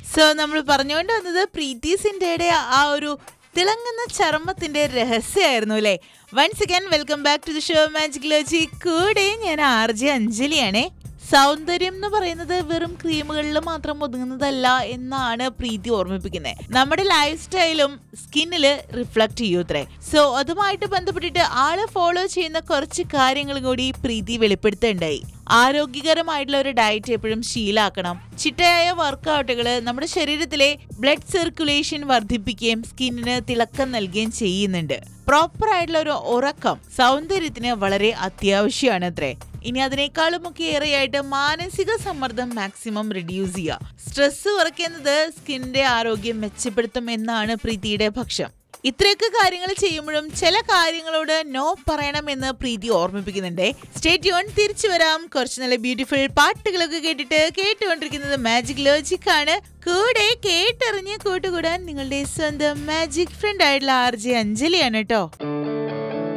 so നമ്മൾ പറഞ്ഞുകൊണ്ട് വന്നത് പ്രീതി സിൻഡയുടെ ആ ഒരു തിളങ്ങുന്ന ചർമ്മത്തിന്റെ രഹസ്യമായിരുന്നു അല്ലേ once again welcome back to the show magic ലോജി കൂടെ ഞാൻ ആർ ജെ അഞ്ജലിയാണേ സൗന്ദര്യം എന്ന് പറയുന്നത് വെറും ക്രീമുകളിൽ മാത്രം ഒതുങ്ങുന്നതല്ല എന്നാണ് പ്രീതി ഓർമ്മിപ്പിക്കുന്നത് നമ്മുടെ ലൈഫ് സ്റ്റൈലും സ്കിന്നില് റിഫ്ലക്ട് ചെയ്യൂത്രേ സോ അതുമായിട്ട് ബന്ധപ്പെട്ടിട്ട് ആള് ഫോളോ ചെയ്യുന്ന കുറച്ച് കാര്യങ്ങളും കൂടി പ്രീതി വെളിപ്പെടുത്തുണ്ടായി ആരോഗ്യകരമായിട്ടുള്ള ഒരു ഡയറ്റ് എപ്പോഴും ശീലാക്കണം ചിട്ടയായ വർക്കൗട്ടുകൾ നമ്മുടെ ശരീരത്തിലെ ബ്ലഡ് സർക്കുലേഷൻ വർദ്ധിപ്പിക്കുകയും സ്കിന്നിന് തിളക്കം നൽകുകയും ചെയ്യുന്നുണ്ട് പ്രോപ്പർ ആയിട്ടുള്ള ഒരു ഉറക്കം സൗന്ദര്യത്തിന് വളരെ അത്യാവശ്യമാണ് അത്രേ ഇനി അതിനേക്കാളും ഒക്കെ ഏറെയായിട്ട് മാനസിക സമ്മർദ്ദം മാക്സിമം റിഡ്യൂസ് ചെയ്യുക സ്ട്രെസ് കുറയ്ക്കുന്നത് സ്കിന്നിന്റെ ആരോഗ്യം മെച്ചപ്പെടുത്തും എന്നാണ് പ്രീതിയുടെ പക്ഷം ഇത്രയൊക്കെ കാര്യങ്ങൾ ചെയ്യുമ്പോഴും ചില കാര്യങ്ങളോട് നോ പറയണമെന്ന് പ്രീതി ഓർമ്മിപ്പിക്കുന്നുണ്ട് സ്റ്റേറ്റ് യോൺ തിരിച്ചു വരാം കുറച്ച് നല്ല ബ്യൂട്ടിഫുൾ പാട്ടുകളൊക്കെ കേട്ടിട്ട് കേട്ടുകൊണ്ടിരിക്കുന്നത് മാജിക് ലോജിക് ആണ് കൂടെ കേട്ടറിഞ്ഞ് കൂട്ടുകൂടാൻ നിങ്ങളുടെ സ്വന്തം മാജിക് ഫ്രണ്ട് ആയിട്ടുള്ള ആർ ജെ അഞ്ജലിയാണ് കേട്ടോ